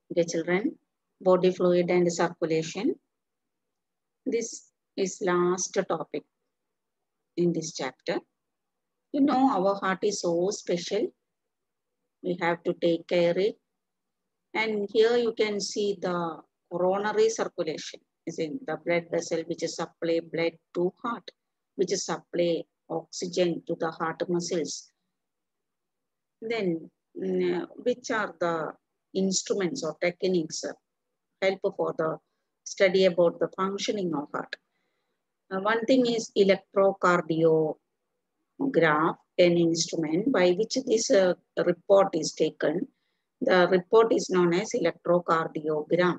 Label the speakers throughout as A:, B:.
A: Okay, children, body fluid and circulation. This is last topic in this chapter. You know, our heart is so special. We have to take care it. And here you can see the coronary circulation is in the blood vessel which is supply blood to heart, which is supply oxygen to the heart muscles. Then, mm, which are the instruments or techniques uh, help for the study about the functioning of heart? Uh, one thing is electrocardiograph, an instrument by which this uh, report is taken. The report is known as electrocardiogram.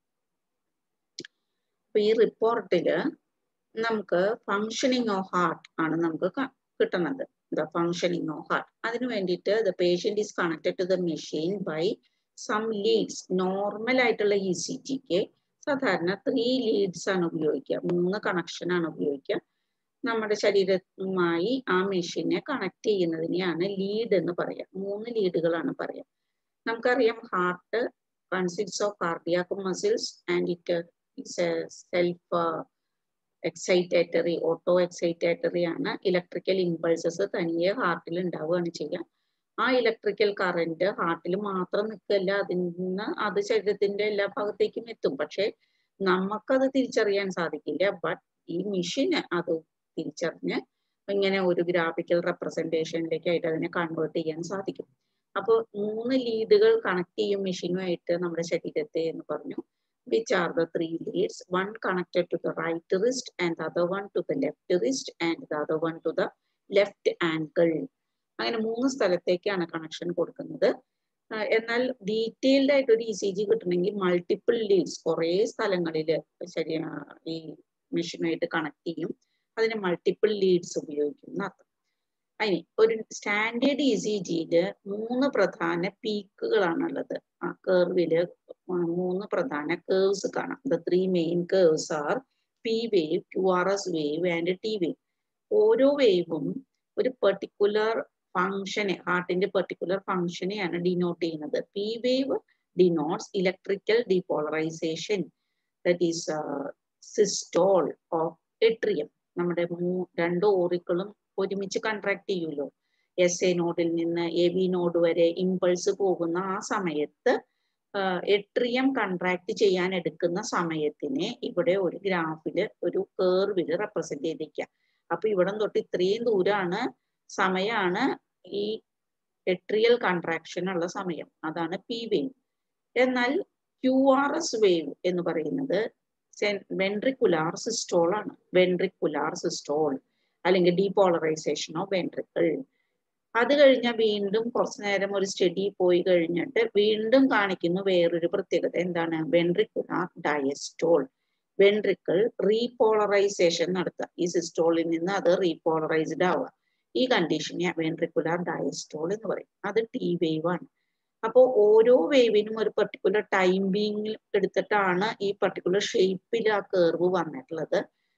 A: അപ്പൊ ഈ റിപ്പോർട്ടില് നമുക്ക് functioning of heart ആണ് നമുക്ക് ക- കിട്ടുന്നത് the functioning of heart അതിനു വേണ്ടിയിട്ട് the patient is connected to the machine by some leads normal ആയിട്ടുള്ള ഇ സി ജിക്ക് സാധാരണ ത്രീ ലീഡ്സ് ആണ് ഉപയോഗിക്കുക മൂന്ന് കണക്ഷൻ ആണ് ഉപയോഗിക്കുക നമ്മുടെ ശരീരവുമായി ആ മെഷീനെ കണക്ട് ചെയ്യുന്നതിനെയാണ് ലീഡ് എന്ന് പറയാം മൂന്ന് ലീഡുകളാണ് പറയാം നമുക്കറിയാം heart consist of cardiac muscles and it it's a self excitatory auto excitatory ആണ് ഇലക്ട്രിക്കൽ ഇമ്പൾസസ് തനിയെ ഹാർട്ടിൽ ഉണ്ടാവുകയാണ് ചെയ്യുക ആ ഇലക്ട്രിക്കൽ കറന്റ് ഹാർട്ടിൽ മാത്രം നിൽക്കല്ല അതിൽ നിന്ന് അത് ശരീരത്തിന്റെ എല്ലാ ഭാഗത്തേക്കും എത്തും പക്ഷെ നമുക്കത് തിരിച്ചറിയാൻ സാധിക്കില്ല ബട്ട് ഈ മെഷീന് അത് തിരിച്ചറിഞ്ഞ് ഇങ്ങനെ ഒരു ഗ്രാഫിക്കൽ റെപ്രസെന്റേഷനിലേക്ക് ആയിട്ട് അതിനെ കൺവേർട്ട് ചെയ്യാൻ സാധിക്കും അപ്പോൾ മൂന്ന് ലീഡുകൾ കണക്ട് ചെയ്യും മെഷീനുമായിട്ട് നമ്മുടെ ശരീരത്തെ എന്ന് പറഞ്ഞു which are the three leads one connected to the right wrist and the other one to the left wrist and the other one to the left ankle അങ്ങനെ മൂന്ന് സ്ഥലത്തേക്കാണ് കണക്ഷൻ കൊടുക്കുന്നത് ആ, എന്നാൽ ഡീറ്റെയിൽഡ് ആയിട്ട് ഒരു ഇ സി ജി കിട്ടണമെങ്കിൽ multiple leads കുറേ സ്ഥലങ്ങളിൽ ശരി ആ, ഈ മെഷീനുമായിട്ട് കണക്ട് ചെയ്യും അതിന് മൾട്ടിപ്പിൾ ലീഡ്സ് ഉപയോഗിക്കും എന്നർത്ഥം അതിന് ഒരു സ്റ്റാൻഡേർഡ് ഇ സി ജിയില് മൂന്ന് പ്രധാന പീക്കുകളാണുള്ളത് ആ കേർവില് മൂന്ന് പ്രധാന കേർവ്സ് കാണാം the three main curves are P wave Q R S wave and T wave ഓരോ വേവും ഒരു പെർട്ടിക്കുലർ ഫങ്ഷനെ ഹാർട്ടിന്റെ പെർട്ടിക്കുലർ ഫങ്ഷനെയാണ് ഡിനോട്ട് ചെയ്യുന്നത് P wave denotes electrical depolarisation that is systole of atrium നമ്മുടെ മൂ- രണ്ട് ഓറിക്കളും ഒരുമിച്ച് കൺട്രാക്ട് ചെയ്യുമല്ലോ എസ് എ നോഡിൽ നിന്ന് എ ബി നോഡ് വരെ ഇമ്പൾസ് പോകുന്ന ആ സമയത്ത് എട്രിയം കൺട്രാക്ട് ചെയ്യാൻ എടുക്കുന്ന സമയത്തിനെ ഇവിടെ ഒരു ഗ്രാഫില് ഒരു കേർവില് റെപ്രസെന്റ് ചെയ്തിരിക്കുക അപ്പൊ ഇവിടം തൊട്ട് ഇത്രയും ദൂരാണ് സമയമാണ് ഈ എട്രിയൽ കൺട്രാക്ഷൻ ഉള്ള സമയം അതാണ് പി വേവ് എന്നാൽ ക്യു ആർ എസ് വേവ് എന്ന് പറയുന്നത് വെൻട്രിക്കുലാർ സിസ്റ്റോൾ ആണ് വെൻട്രിക്കുലാർ സിസ്റ്റോൾ അല്ലെങ്കിൽ ഡീപോളറൈസേഷൻ ഓഫ് വെൻട്രിക്കിൾ അത് കഴിഞ്ഞാൽ വീണ്ടും കുറച്ചു നേരം ഒരു സ്റ്റഡി പോയി കഴിഞ്ഞിട്ട് വീണ്ടും കാണിക്കുന്നു വേറൊരു പ്രത്യേകത എന്താണ് വെൻട്രിക്കുലാർ ഡയസ്റ്റോൾ വെൻട്രിക്കിൾ റീപോളറൈസേഷൻ നടത്തുക ഈ സിസ്റ്റോളിൽ നിന്ന് അത് റീപോളറൈസ്ഡ് ആവുക ഈ കണ്ടീഷനെ വെൻട്രിക്കുലാർ ഡയസ്റ്റോൾ എന്ന് പറയും അത് ടി വേവ് ആണ് അപ്പോൾ ഓരോ വേവിനും ഒരു പെർട്ടിക്കുലർ ടൈമിംഗ് എടുത്തിട്ടാണ് ഈ പെർട്ടിക്കുലർ ഷേപ്പിൽ ആ കേർവ് വന്നിട്ടുള്ളത്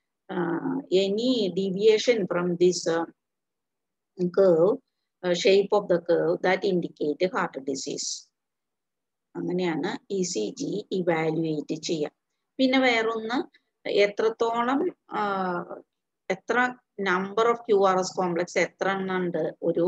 A: any deviation from this curve shape of the curve that indicate heart disease അങ്ങനെയാണ് ഇ സി ജി ഇവാലുവേറ്റ് ചെയ്യുക പിന്നെ വേറൊന്ന് എത്രത്തോളം ആ, എത്ര number of Q R S complex എത്ര എണ്ണം ഉണ്ട് ഒരു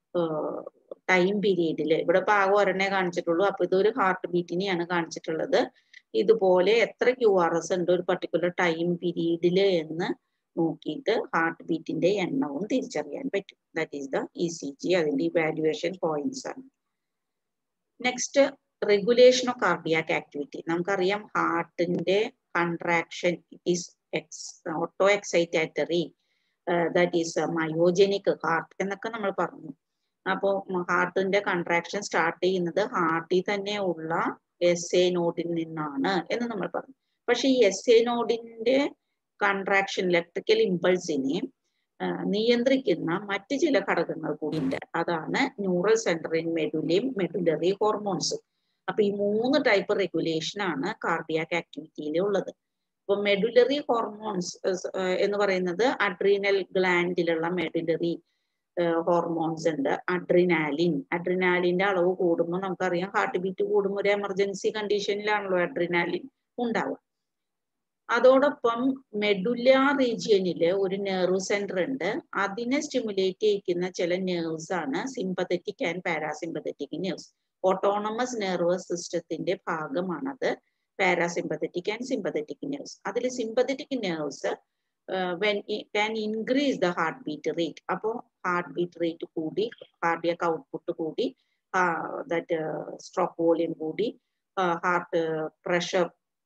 A: ടൈം പീരീഡിൽ ഇവിടെ ഇപ്പൊ ആകെ ഒരെണ്ണേ കാണിച്ചിട്ടുള്ളൂ അപ്പൊ ഇതൊരു ഹാർട്ട് ബീറ്റിനെയാണ് കാണിച്ചിട്ടുള്ളത് ഇതുപോലെ എത്ര ക്യു ആർ എസ് ഉണ്ട് ഒരു പർട്ടിക്കുലർ ടൈം പീരീഡിൽ എന്ന് നോക്കിയിട്ട് ഹാർട്ട് ബീറ്റിന്റെ എണ്ണവും തിരിച്ചറിയാൻ പറ്റും that is the E C G അതിന്റെ ഇവാലുവേഷൻ പോയിന്റ്സ് ആണ് next regulation of cardiac activity നമുക്കറിയാം ഹാർട്ടിന്റെ contraction is ex auto excitatory that is myogenic heart എന്നൊക്കെ നമ്മൾ പറഞ്ഞു അപ്പോൾ ഹാർട്ടിന്റെ കൺട്രാക്ഷൻ സ്റ്റാർട്ട് ചെയ്യുന്നത് ഹാർട്ടിൽ തന്നെ ഉള്ള എസ് എ നോഡിൽ നിന്നാണ് എന്ന് നമ്മൾ പറഞ്ഞു പക്ഷെ ഈ എസ് എ നോഡിന്റെ കൺട്രാക്ഷൻ ഇലക്ട്രിക്കൽ ഇമ്പൾസിനെ നിയന്ത്രിക്കുന്ന മറ്റ് ചില ഘടകങ്ങൾ കൂടി ഉണ്ട് അതാണ് ന്യൂറൽ സെന്റർ ഇൻ മെഡുലയും മെഡുലറി ഹോർമോൺസും അപ്പൊ ഈ മൂന്ന് ടൈപ്പ് റെഗുലേഷൻ ആണ് കാർഡിയാക് ആക്ടിവിറ്റിയിൽ ഉള്ളത് ഇപ്പൊ മെഡുലറി ഹോർമോൺസ് എന്ന് പറയുന്നത് അഡ്രീനൽ ഗ്ലാൻഡിലുള്ള മെഡുലറി ഹോർമോൺസ് ഉണ്ട് അഡ്രിനാലിൻ അഡ്രിനാലിന്റെ അളവ് കൂടുമ്പോൾ നമുക്കറിയാം ഹാർട്ട് ബീറ്റ് കൂടുമ്പോൾ ഒരു എമർജൻസി കണ്ടീഷനിലാണല്ലോ അഡ്രിനാലിൻ ഉണ്ടാവുക അതോടൊപ്പം മെഡുല റീജിയനില് ഒരു നെർവ് സെന്റർ ഉണ്ട് അതിനെ സ്റ്റിമുലേറ്റ് ചെയ്യിക്കുന്ന ചില നെർവ്സ് ആണ് sympathetic and parasympathetic nerves autonomous nervous സിസ്റ്റത്തിന്റെ ഭാഗമാണത് പാരാസിമ്പത്തറ്റിക് ആൻഡ് സിമ്പത്തറ്റിക് നെർവ്സ് അതിൽ sympathetic nerves when can increase the heart beat rate അപ്പോൾ ഹാർട്ട് ബീറ്റ് റേറ്റ് കൂടി കാർഡിയക് ഔട്ട്പുട്ട് കൂടി ദറ്റ് സ്ട്രോക്ക് വോളിയം കൂടി ഹാർട്ട് പ്രഷർ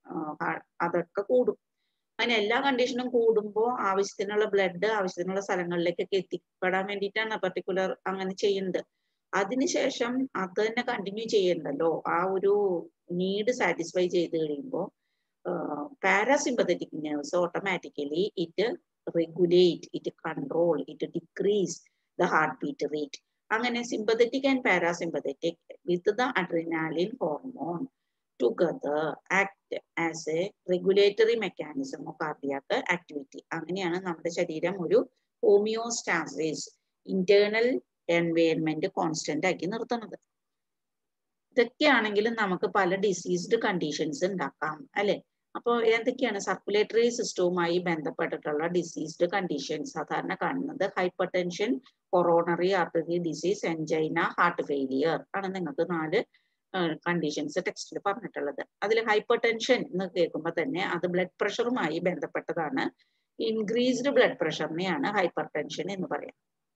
A: അതൊക്കെ കൂടും അങ്ങനെ എല്ലാ കണ്ടീഷനും കൂടുമ്പോൾ ആവശ്യത്തിനുള്ള ബ്ലഡ് ആവശ്യത്തിനുള്ള സ്ഥലങ്ങളിലേക്കൊക്കെ എത്തിപ്പെടാൻ വേണ്ടിയിട്ടാണ് പർട്ടിക്കുലർ അങ്ങനെ ചെയ്യുന്നത് അതിനുശേഷം അത് തന്നെ കണ്ടിന്യൂ ചെയ്യണ്ടല്ലോ ആ ഒരു നീഡ് സാറ്റിസ്ഫൈ ചെയ്ത് കഴിയുമ്പോൾ parasympathetic nerves automatically it regulate it control it decrease the heart beat rate അങ്ങനെ sympathetic and parasympathetic with the adrenaline hormone together act as a regulatory mechanism of cardiac activity അങ്ങനെയാണ് നമ്മുടെ ശരീരം ഒരു homeostasis internal environment constant ആക്കി നിർത്തുന്നത് ഇതൊക്കെയാണെങ്കിലും നമുക്ക് പല ഡിസീസ്ഡ് കണ്ടീഷൻസ് ഉണ്ടാക്കാം അല്ലെ അപ്പോൾ എന്തൊക്കെയാണ് സർക്കുലേറ്ററി സിസ്റ്റവുമായി ബന്ധപ്പെട്ടിട്ടുള്ള ഡിസീസ്ഡ് കണ്ടീഷൻസ് സാധാരണ കാണുന്നത് hypertension coronary artery disease angina heart failure ആണ് നിങ്ങൾക്ക് നാല് കണ്ടീഷൻസ് ടെക്സ്റ്റിൽ പറഞ്ഞിട്ടുള്ളത് അതിൽ ഹൈപ്പർ ടെൻഷൻ എന്ന് കേൾക്കുമ്പോൾ തന്നെ അത് ബ്ലഡ് പ്രഷറുമായി ബന്ധപ്പെട്ടതാണ് ഇൻക്രീസ്ഡ് ബ്ലഡ് പ്രഷറിനെയാണ് ഹൈപ്പർ ടെൻഷൻ എന്ന് പറയാം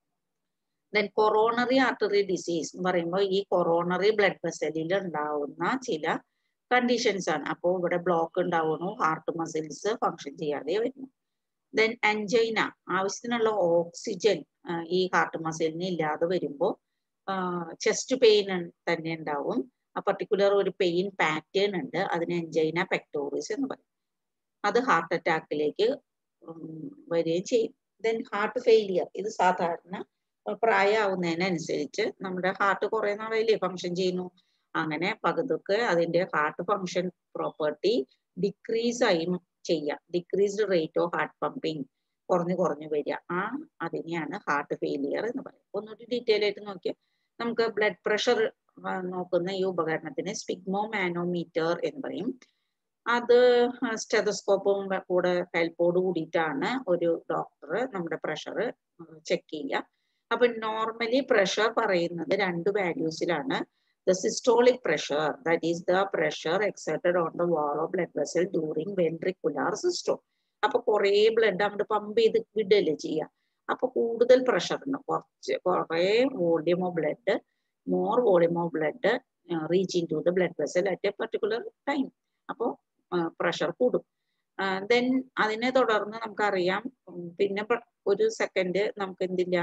A: ദെൻ കൊറോണറി ആർട്ടറി ഡിസീസ് എന്ന് പറയുമ്പോൾ ഈ കൊറോണറി ബ്ലഡ് വെസലിൽ ഉണ്ടാവുന്ന ചില കണ്ടീഷൻസ് ആണ് അപ്പോൾ ഇവിടെ ബ്ലോക്ക് ഉണ്ടാവുന്നു ഹാർട്ട് മസിൽസ് ഫങ്ഷൻ ചെയ്യാതെ വരുന്നു ദെൻ അൻജൈന ആവശ്യത്തിനുള്ള ഓക്സിജൻ ഈ ഹാർട്ട് മസിലിന് ഇല്ലാതെ വരുമ്പോൾ ചെസ്റ്റ് പെയിൻ തന്നെ ഉണ്ടാവും ആ പർട്ടിക്കുലർ ഒരു പെയിൻ പാറ്റേൺ ഉണ്ട് അതിന് എൻജൈന പെക്ടോറിസ് എന്ന് പറയും അത് ഹാർട്ട് അറ്റാക്കിലേക്ക് വരികയും ചെയ്യും ദെൻ ഹാർട്ട് ഫെയിലിയർ ഇത് സാധാരണ പ്രായമാവുന്നതിനനുസരിച്ച് നമ്മുടെ ഹാർട്ട് കുറെ നാളായില്ലേ ഫങ്ഷൻ ചെയ്യുന്നു അങ്ങനെ പകുതൊക്കെ അതിന്റെ ഹാർട്ട് ഫങ്ഷൻ പ്രോപ്പർട്ടി ഡിക്രീസ് ആയി ചെയ്യാം decreased rate of heart pumping കുറഞ്ഞു കുറഞ്ഞു വരിക ആ അതിനെയാണ് ഹാർട്ട് ഫെയിലിയർ എന്ന് പറയും ഒന്നുകൂടി ഡീറ്റെയിൽ ആയിട്ട് നോക്കിയാൽ നമുക്ക് ബ്ലഡ് പ്രഷർ നോക്കുന്ന ഈ ഉപകരണത്തിന് സ്പിഗ്മോ മാനോമീറ്റർ എന്ന് പറയും അത് സ്റ്റെതസ്കോപ്പും കൂടെ ഹെൽപ്പോട് കൂടിയിട്ടാണ് ഒരു ഡോക്ടർ നമ്മുടെ പ്രഷർ ചെക്ക് ചെയ്യുക അപ്പൊ നോർമലി പ്രഷർ പറയുന്നത് രണ്ട് വാല്യൂസിലാണ് the systolic pressure that is the pressure exerted on the wall of blood vessel during ventricular systole അപ്പൊ കുറെ ബ്ലഡ് അങ്ങോട്ട് പമ്പ് ചെയ്ത് വിടല്ലേ ചെയ്യുക അപ്പൊ കൂടുതൽ പ്രഷർ ഉണ്ട് കുറച്ച് കുറെ volume of blood more volume of blood reaching to the blood vessel at a particular time അപ്പോൾ പ്രഷർ കൂടും ദെൻ അതിനെ തുടർന്ന് നമുക്കറിയാം പിന്നെ ഒരു സെക്കൻഡ് നമുക്ക് എന്തില്ല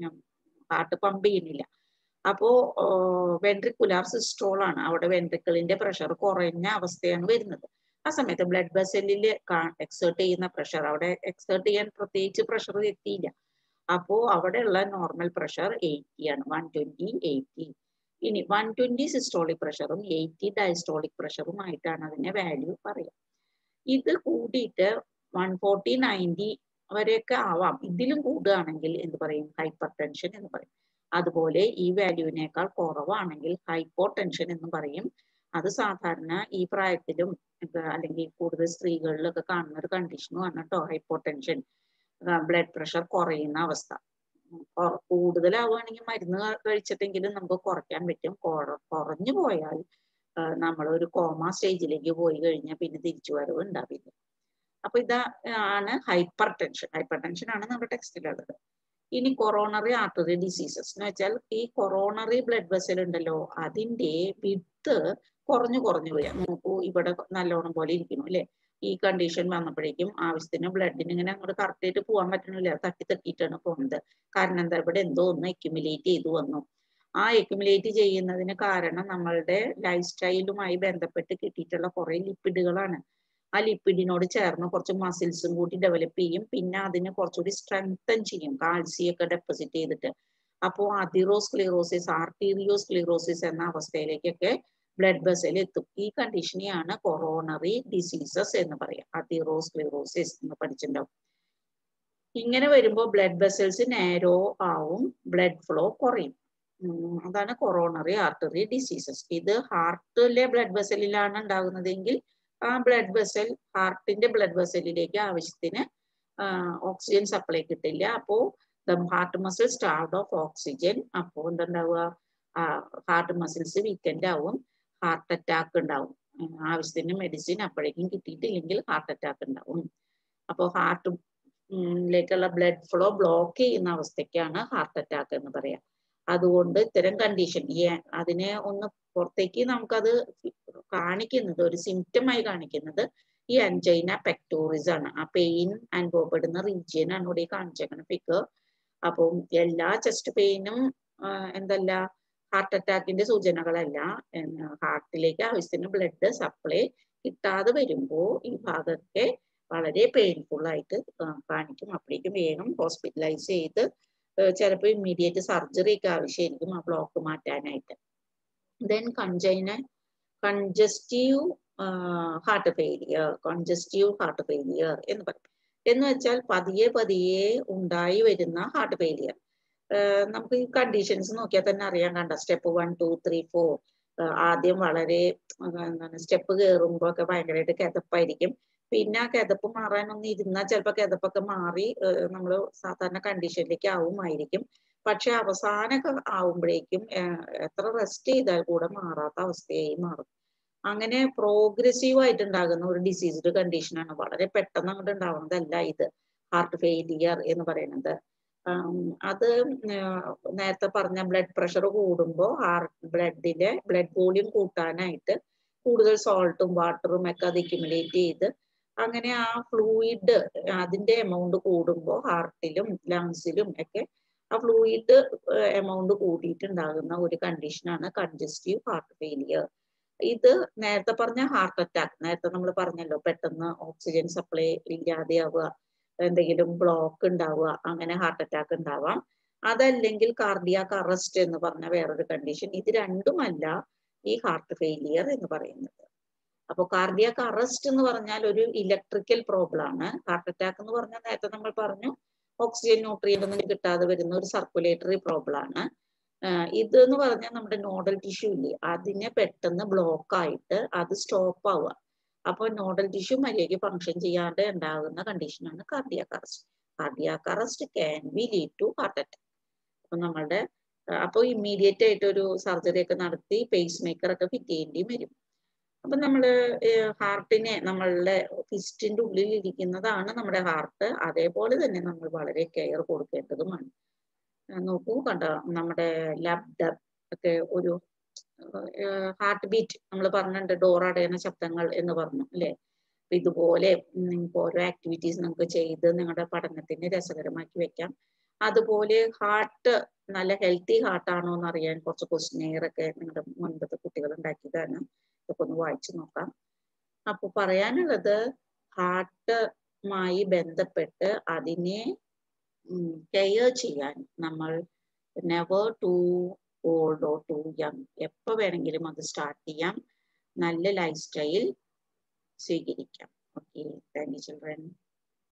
A: ഹാർട്ട് പമ്പ് ചെയ്യുന്നില്ല അപ്പോ വെൻട്രിക്കുലാർ സിസ്റ്റോൾ ആണ് അവിടെ വെൻട്രിക്കിളിന്റെ പ്രഷർ കുറഞ്ഞ അവസ്ഥയാണ് വരുന്നത് ആ സമയത്ത് ബ്ലഡ് വെസലിൽ എക്സേർട്ട് ചെയ്യുന്ന പ്രഷർ അവിടെ എക്സേർട്ട് ചെയ്യാൻ പ്രത്യേകിച്ച് പ്രഷർ എത്തിയില്ല അപ്പോ അവിടെയുള്ള നോർമൽ പ്രഷർ എയ്റ്റി ആണ് വൺ ട്വന്റി എയ്റ്റി ഇനി വൺ ട്വന്റി സിസ്റ്റോളിക് പ്രഷറും എയ്റ്റി ഡയസ്റ്റോളിക് പ്രഷറും ആയിട്ടാണ് അതിന്റെ വാല്യൂ പറയുക ഇത് കൂടിയിട്ട് വൺ ഫോർട്ടി നയൻറ്റി വരെയൊക്കെ ആവാം ഇതിലും കൂടുകയാണെങ്കിൽ എന്ത് പറയും ഹൈപ്പർ ടെൻഷൻ എന്ന് പറയും അതുപോലെ ഈ വാല്യൂവിനേക്കാൾ കുറവാണെങ്കിൽ ഹൈപ്പോ ടെൻഷൻ എന്ന് പറയും അത് സാധാരണ ഈ പ്രായത്തിലും അല്ലെങ്കിൽ കൂടുതൽ സ്ത്രീകളിലൊക്കെ കാണുന്ന ഒരു കണ്ടീഷനുമാണ് കേട്ടോ ഹൈപ്പോ ടെൻഷൻ ബ്ലഡ് പ്രഷർ കുറയുന്ന അവസ്ഥ കൂടുതലാവുകയാണെങ്കിൽ മരുന്ന് കഴിച്ചിട്ടെങ്കിലും നമുക്ക് കുറയ്ക്കാൻ പറ്റും കുറഞ്ഞു പോയാൽ നമ്മൾ ഒരു കോമ സ്റ്റേജിലേക്ക് പോയി കഴിഞ്ഞാൽ പിന്നെ തിരിച്ചു വരവ് ഉണ്ടാവില്ല അപ്പൊ ഇതാ ആണ് ഹൈപ്പർ ടെൻഷൻ ഹൈപ്പർ ടെൻഷൻ ആണ് നമ്മുടെ ടെക്സ്റ്റിലുള്ളത് ഇനി കൊറോണറി ആർട്ടറി ഡിസീസസ് എന്ന് വെച്ചാൽ ഈ കൊറോണറി ബ്ലഡ് വെസൽ ഉണ്ടല്ലോ അതിന്റെ വിത്ത് കുറഞ്ഞു കുറഞ്ഞു വരിക നോക്കൂ ഇവിടെ നല്ലോണം പോലെ ഇരിക്കുന്നു അല്ലെ ഈ കണ്ടീഷൻ വന്നപ്പോഴേക്കും ആവശ്യത്തിന് ബ്ലഡിന് ഇങ്ങനെ അങ്ങോട്ട് കറക്റ്റ് ആയിട്ട് പോകാൻ പറ്റണില്ല തട്ടി തട്ടിയിട്ടാണ് പോകുന്നത് കാരണം എന്താ ഇവിടെ എന്തോ ഒന്ന് അക്യുമുലേറ്റ് ചെയ്തു വന്നു ആ അക്യുമുലേറ്റ് ചെയ്യുന്നതിന് കാരണം നമ്മളുടെ ലൈഫ് സ്റ്റൈലുമായി ബന്ധപ്പെട്ട് കിട്ടിയിട്ടുള്ള കുറെ ലിപ്പിഡുകളാണ് ആ ലിപ്പിഡിനോട് ചേർന്ന് കുറച്ച് മസിൽസും കൂടി ഡെവലപ്പ് ചെയ്യും പിന്നെ അതിന് കുറച്ചുകൂടി സ്ട്രെങ്തൻ ചെയ്യും കാൽസ്യം ഒക്കെ ഡെപ്പോസിറ്റ് ചെയ്തിട്ട് അപ്പോൾ അതിറോസ്ക്ലിറോസിസ് ആർട്ടീരിയോസ്ക്ലിറോസിസ് എന്ന അവസ്ഥയിലേക്കൊക്കെ ബ്ലഡ് വെസൽ എത്തും ഈ കണ്ടീഷനെയാണ് കൊറോണറി ഡിസീസസ് എന്ന് പറയാം അതിറോസ്ക്ലിറോസിസ് എന്ന് പഠിച്ചിട്ടുണ്ടാവും ഇങ്ങനെ വരുമ്പോൾ ബ്ലഡ് വെസൽസ് നാരോ ആവും ബ്ലഡ് ഫ്ലോ കുറയും അതാണ് കൊറോണറി ആർട്ടറി ഡിസീസസ് ഇത് ഹാർട്ടിലെ ബ്ലഡ് വെസലിലാണ് ഉണ്ടാകുന്നതെങ്കിൽ ആ ബ്ലഡ് വെസൽ ഹാർട്ടിന്റെ ബ്ലഡ് വെസലിലേക്ക് ആവശ്യത്തിന് ഓക്സിജൻ സപ്ലൈ കിട്ടില്ല അപ്പോൾ the heart muscle starved of oxygen അപ്പോൾ എന്തുണ്ടാവുക ഹാർട്ട് മസിൽസ് വീക്കെൻഡ് ആവും ഹാർട്ട് അറ്റാക്ക് ഉണ്ടാവും ആവശ്യത്തിന് മെഡിസിൻ അപ്പോഴേക്കും കിട്ടിയിട്ടില്ലെങ്കിൽ ഹാർട്ട് അറ്റാക്ക് ഉണ്ടാവും അപ്പോൾ ഹാർട്ട് ലേക്കുള്ള ബ്ലഡ് ഫ്ലോ ബ്ലോക്ക് ചെയ്യുന്ന അവസ്ഥയ്ക്കാണ് ഹാർട്ട് അറ്റാക്ക് എന്ന് പറയാം അതുകൊണ്ട് ഇത്തരം കണ്ടീഷൻ ഈ അതിനെ ഒന്ന് പുറത്തേക്ക് നമുക്കത് കാണിക്കുന്നത് ഒരു സിംറ്റം ആയി കാണിക്കുന്നത് ഈ അൻജൈന പെക്ടോറിസ് ആണ് ആ പെയിൻ അനുഭവപ്പെടുന്ന റീജിയൻ ആണ് ഇവിടെ കാണിച്ചേക്കുന്ന ഫിഗർ അപ്പം എല്ലാ ചെസ്റ്റ് പെയിനും എന്തല്ല ഹാർട്ട് അറ്റാക്കിന്റെ സൂചനകളല്ല ഹാർട്ടിലേക്ക് ആവശ്യത്തിന് ബ്ലഡ് സപ്ലൈ കിട്ടാതെ വരുമ്പോൾ ഈ ഭാഗമൊക്കെ വളരെ പെയിൻഫുൾ ആയിട്ട് കാണിക്കും അപ്പോഴേക്കും വേഗം ഹോസ്പിറ്റലൈസ് ചെയ്ത് ചിലപ്പോൾ ഇമ്മീഡിയറ്റ് സർജറി ഒക്കെ ആവശ്യമായിരിക്കും ആ ബ്ലോക്ക് മാറ്റാനായിട്ട് ദെൻ കൺജൈന congestive heart failure congestive heart failure എന്ന് പറയും എന്ന് വെച്ചാൽ പതിയെ പതിയെ ഉണ്ടായി വരുന്ന ഹാർട്ട് ഫെയിലിയർ നമുക്ക് ഈ കണ്ടീഷൻസ് നോക്കിയാൽ തന്നെ അറിയാൻ കണ്ട step one two three four ആദ്യം വളരെ എന്താണ് സ്റ്റെപ്പ് കയറുമ്പോൾ ഒക്കെ ഭയങ്കരമായിട്ട് കിതപ്പായിരിക്കും പിന്നെ ആ കിതപ്പ് മാറാനൊന്നും ഇരുന്നാൽ ചിലപ്പോൾ കിതപ്പൊക്കെ മാറി നമ്മൾ സാധാരണ കണ്ടീഷനിലേക്ക് ആവുമായിരിക്കും പക്ഷെ അവസാനമൊക്കെ ആവുമ്പോഴേക്കും എത്ര റെസ്റ്റ് ചെയ്താൽ കൂടെ മാറാത്ത അവസ്ഥയായി മാറും അങ്ങനെ പ്രോഗ്രസീവ് ആയിട്ട് ഉണ്ടാകുന്ന ഒരു ഡിസീസ്ഡ് കണ്ടീഷനാണ് വളരെ പെട്ടെന്ന് അങ്ങോട്ട് ഉണ്ടാവുന്നതല്ല ഇത് ഹാർട്ട് ഫെയിലിയർ എന്ന് പറയുന്നത് അത് നേരത്തെ പറഞ്ഞ ബ്ലഡ് പ്രഷർ കൂടുമ്പോൾ ഹാർട്ട് ബ്ലഡിലെ ബ്ലഡ് വോളിയം കൂട്ടാനായിട്ട് കൂടുതൽ സോൾട്ടും വാട്ടറും ഒക്കെ അത് അക്യുമുലേറ്റ് ചെയ്ത് അങ്ങനെ ആ ഫ്ലൂയിഡ് അതിന്റെ എമൗണ്ട് കൂടുമ്പോൾ ഹാർട്ടിലും ലങ്സിലും ഒക്കെ ആ ഫ്ലൂയിഡ് എമൗണ്ട് കൂടിയിട്ടുണ്ടാകുന്ന ഒരു കണ്ടീഷനാണ് കൺജസ്റ്റീവ് ഹാർട്ട് ഫെയിലിയർ ഇത് നേരത്തെ പറഞ്ഞ ഹാർട്ട് അറ്റാക്ക് നേരത്തെ നമ്മൾ പറഞ്ഞല്ലോ പെട്ടെന്ന് ഓക്സിജൻ സപ്ലൈ ഇല്ലാതെയാവുക എന്തെങ്കിലും ബ്ലോക്ക് ഉണ്ടാവുക അങ്ങനെ ഹാർട്ട് അറ്റാക്ക് ഉണ്ടാവാം അതല്ലെങ്കിൽ കാർഡിയാക്ക് അറസ്റ്റ് എന്ന് പറഞ്ഞ വേറൊരു കണ്ടീഷൻ ഇത് രണ്ടുമല്ല ഈ ഹാർട്ട് ഫെയിലിയർ എന്ന് പറയുന്നത് അപ്പോൾ കാർഡിയാക്ക് അറസ്റ്റ് എന്ന് പറഞ്ഞാൽ ഒരു ഇലക്ട്രിക്കൽ പ്രോബ്ലം ആണ് ഹാർട്ട് അറ്റാക്ക് എന്ന് പറഞ്ഞാൽ നേരത്തെ നമ്മൾ പറഞ്ഞു ഓക്സിജൻ ന്യൂട്രിയൻ്റ് ഒന്നും കിട്ടാതെ വരുന്ന ഒരു സർക്കുലേറ്ററി പ്രോബ്ലം ആണ് ഇത് എന്ന് പറഞ്ഞാൽ നമ്മുടെ നോഡൽ ടിഷ്യൂ ഇല്ലേ അതിനെ പെട്ടെന്ന് ബ്ലോക്ക് ആയിട്ട് അത് സ്റ്റോപ്പ് ആവുക അപ്പോൾ നോഡൽ ടിഷ്യൂ മര്യാദയ്ക്ക് ഫങ്ഷൻ ചെയ്യാതെ ഉണ്ടാകുന്ന കണ്ടീഷനാണ് cardiac arrest cardiac arrest can be lead to heart attack അപ്പൊ നമ്മളുടെ അപ്പോൾ ഇമ്മീഡിയറ്റ് ആയിട്ട് ഒരു സർജറി ഒക്കെ നടത്തി പേസ് മേക്കർ ഒക്കെ ഫിറ്റ് ചെയ്യേണ്ടി വരും അപ്പൊ നമ്മള് ഹാർട്ടിനെ നമ്മളുടെ ഫിസ്റ്റിന്റെ ഉള്ളിൽ ഇരിക്കുന്നതാണ് നമ്മുടെ ഹാർട്ട് അതേപോലെ തന്നെ നമ്മൾ വളരെ കെയർ കൊടുക്കേണ്ടതുമാണ് നോക്കൂ കണ്ട നമ്മുടെ ലബ്ഡർ ഒക്കെ ഒരു ഹാർട്ട് ബീറ്റ് നമ്മൾ പറഞ്ഞിട്ടുണ്ട് ഡോർ അടയുന്ന ശബ്ദങ്ങൾ എന്ന് പറഞ്ഞു അല്ലെ അപ്പൊ ഇതുപോലെ നിങ്ങൾക്ക് ഓരോ ആക്ടിവിറ്റീസ് നിങ്ങൾക്ക് ചെയ്ത് നിങ്ങളുടെ പഠനത്തിന് രസകരമാക്കി വെക്കാം അതുപോലെ ഹാർട്ട് നല്ല ഹെൽത്തി ഹാർട്ടാണോ എന്ന് അറിയാൻ കുറച്ച് ക്വസ്റ്റ്നെയർ ഒക്കെ നിങ്ങളുടെ മുൻപത്തെ കുട്ടികൾ ഉണ്ടാക്കിയതാണ് ഇതൊക്കെ ഒന്ന് വായിച്ചു നോക്കാം അപ്പൊ പറയാനുള്ളത് ഹാർട്ടുമായി ബന്ധപ്പെട്ട് അതിനെ കെയർ ചെയ്യാൻ നമ്മൾ never too old or too young എപ്പോൾ വേണമെങ്കിലും അത് സ്റ്റാർട്ട് ചെയ്യാം നല്ല ലൈഫ് സ്റ്റൈൽ സ്വീകരിക്കാം ഓക്കെ താങ്ക് യു ചിൽഡ്രൻ